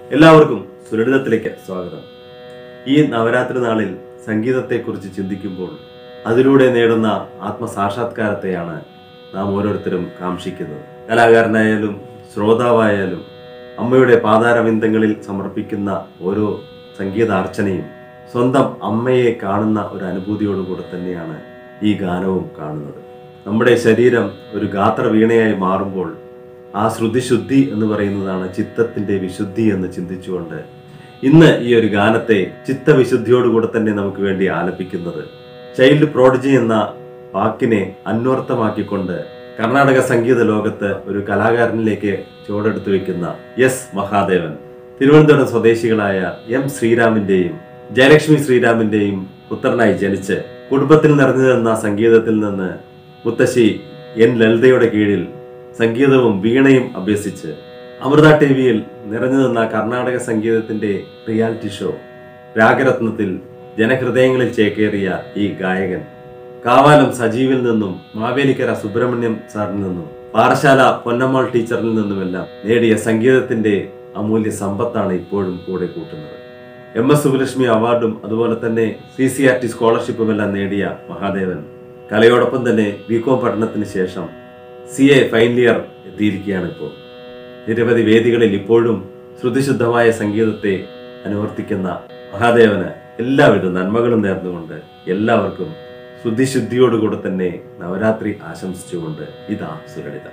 എല്ലാവർക്കും സുരളിതത്തിലേക്ക് സ്വാഗതം ഈ നവരാത്രി നാളിൽ സംഗീതത്തെക്കുറിച്ച് ചിന്തിക്കുമ്പോൾ അതിലൂടെ നേടുന്ന ആത്മസാക്ഷാത്കാരത്തെയാണ് നാം ഓരോരുത്തരും കാംക്ഷിക്കുന്നത് കലാകാരനായാലും ശ്രോതാവായാലും അമ്മയുടെ പാതാരവിന്ദങ്ങളിൽ സമർപ്പിക്കുന്ന ഓരോ സംഗീതാർച്ചനയും സ്വന്തം അമ്മയെ കാണുന്ന ഒരു അനുഭൂതിയോടുകൂടെ തന്നെയാണ് ഈ ഗാനവും കാണുന്നത് നമ്മുടെ ശരീരം ഒരു ഗാത്ര വീണയായി മാറുമ്പോൾ ആ ശ്രുതിശുദ്ധി എന്ന് പറയുന്നതാണ് ചിത്തത്തിന്റെ വിശുദ്ധി എന്ന് ചിന്തിച്ചുകൊണ്ട് ഇന്ന് ഈ ഒരു ഗാനത്തെ ചിത്തവിശുദ്ധിയോടുകൂടെ തന്നെ നമുക്ക് വേണ്ടി ആലപിക്കുന്നത് ചൈൽഡ് പ്രോഡജി എന്ന വാക്കിനെ അന്വർത്ഥമാക്കിക്കൊണ്ട് കർണാടക സംഗീത ലോകത്ത് ഒരു കലാകാരനിലേക്ക് ചുവടെടുത്തു വെക്കുന്ന എസ് മഹാദേവൻ തിരുവനന്തപുരം സ്വദേശികളായ എം ശ്രീരാമിന്റെയും ജയലക്ഷ്മി ശ്രീരാമിന്റെയും പുത്രനായി ജനിച്ച് കുടുംബത്തിൽ നിറഞ്ഞു നിന്ന സംഗീതത്തിൽ നിന്ന് മുത്തശ്ശി എൻ ലളിതയുടെ കീഴിൽ സംഗീതവും വീണയും അഭ്യസിച്ച് അമൃത ടി വിയിൽ നിറഞ്ഞു നിന്ന കർണാടക സംഗീതത്തിന്റെ റിയാലിറ്റി ഷോ രാഗരത്നത്തിൽ ജനഹൃദയങ്ങളിൽ ചേക്കേറിയ ഈ ഗായകൻ കാവാലം സജീവിൽ നിന്നും മാവേലിക്കര സുബ്രഹ്മണ്യം സാറിൽ നിന്നും പാറശാല പൊന്നമ്മാൾ ടീച്ചറിൽ നിന്നുമെല്ലാം നേടിയ സംഗീതത്തിന്റെ അമൂല്യ സമ്പത്താണ് ഇപ്പോഴും കൂടെ കൂട്ടുന്നത് എം എസ് സുബലക്ഷ്മി അവാർഡും അതുപോലെ തന്നെ സി സി ആർ ടി സ്കോളർഷിപ്പും എല്ലാം നേടിയ മഹാദേവൻ കലയോടൊപ്പം തന്നെ ബികോം പഠനത്തിന് ശേഷം സി എ ഫൈനൽ ഇയർ എത്തിയിരിക്കുകയാണ് ഇപ്പോൾ നിരവധി വേദികളിൽ ഇപ്പോഴും ശ്രുതിശുദ്ധമായ സംഗീതത്തെ അനുവർത്തിക്കുന്ന മഹാദേവന് എല്ലാവിധ നന്മകളും നേർന്നുകൊണ്ട് എല്ലാവർക്കും ശ്രുതിശുദ്ധിയോടുകൂടെ തന്നെ നവരാത്രി ആശംസിച്ചുകൊണ്ട് ഇതാ സുരളിത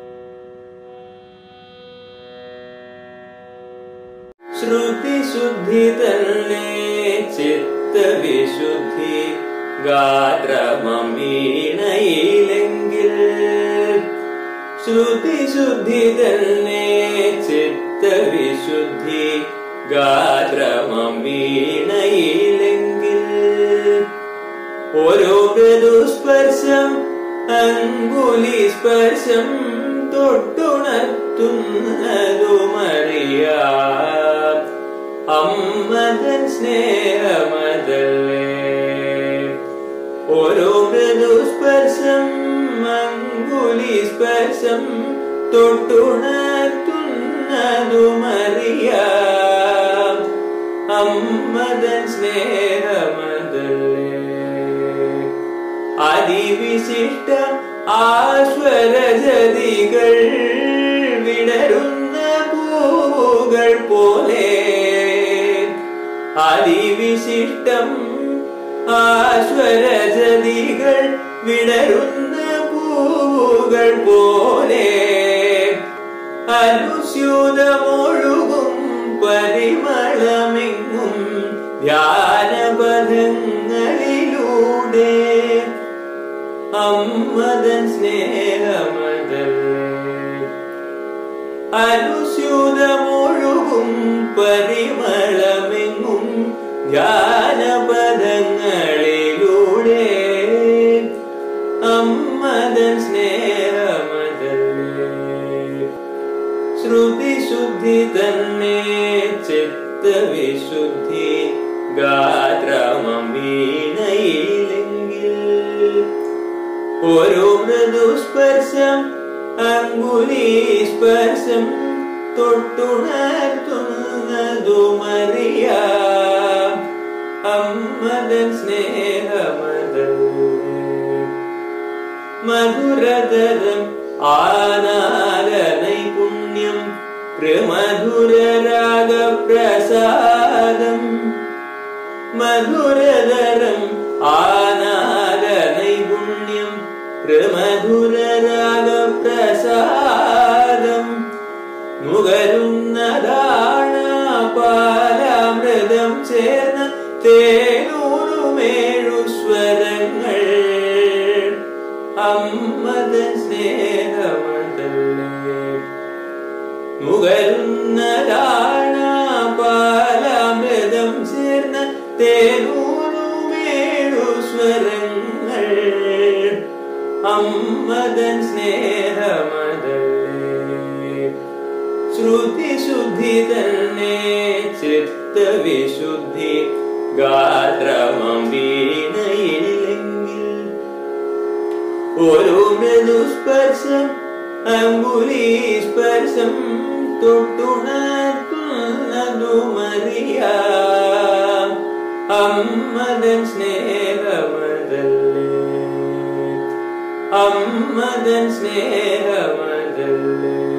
ശ്രുതിശുദ്ധി തന്നെ ചിത്തവിശുദ്ധി ഗാത്രമീണയിലെങ്കിൽ ശ്രുതിശുദ്ധി തന്നെ ചിത്തവിശുദ്ധി ഗാത്രമീണയിലെങ്കിൽ ഓരോ മൃദുസ്പർശം അങ്കുലി സ്പർശം തൊട്ടുണർത്തുന്നതുമറിയാം അമ്മതൻ സ്നേഹമതല്ലേ ഓരോ മൃദുസ്പർശം അങ്കുലി സ്പർശം തൊട്ടുണർത്തുന്നതുമറിയാം അമ്മതൻ സ്നേഹമതല്ലേ അതിവിശിഷ്ട ആശ്വരജതികൾ വിടരുന്ന പൂവുകൾ പോലെ അതിവിശിഷ്ടം ആശ്വരജതികൾ വിടരുന്ന പൂവുകൾ പോലെ അനുസ്യൂതമൊഴുകും പരിമളമെങ്ങും ധ്യാനപഥങ്ങളിലൂടെ അമ്മതൻ സ്നേഹമതല്ലേ അനുസ്യൂതമൊഴുകും പരിമളമെങ്ങും ധ്യാനപദങ്ങളിലൂടെ അമ്മതൻ സ്നേഹമതല്ലേ ശ്രുതിശുദ്ധി തന്നെ ചിത്തവിശുദ്ധി ഗാത്രമം വീണയിലെങ്കിൽ ഓരോ മൃദുസ്പർശം അങ്കുലി സ്പർശം തൊട്ടുണർത്തുന്നതുമറിയാം അമ്മതൻ സ്നേഹമതല്ലേ മധുരതരം ആനാല നൈപുണ്യം പ്രമധുരരാഗപ്രസാദം മധുരതരം ആനാല നൈപുണ്യം പ്രമധുരരാഗപ്രസാദം നുകരുന്നതാണ് പാലാമൃതം ചേർന്ന തേനൂറുമേഴു സ്വരങ്ങൾ അമ്മതൻ സ്നേഹമതല്ലേ നുകരുന്നതാണ് പാലാമൃതം ചേർന്ന തേനൂറുമേഴു സ്വരങ്ങൾ അമ്മതൻ സ്നേഹമതല്ലേ ശ്രുതിശുദ്ധി തന്നെ ചിത്തവിശുദ്ധി ഗാത്രമം വീണയില്ലെങ്കിൽ ഓരോ മൃദുസ്പർശം അങ്കുലി സ്പർശം തൊട്ടുണർത്തുന്നതുമറിയാം അമ്മതൻ സ്നേഹമതല്ലേ അമ്മതൻ സ്നേഹമതല്ലേ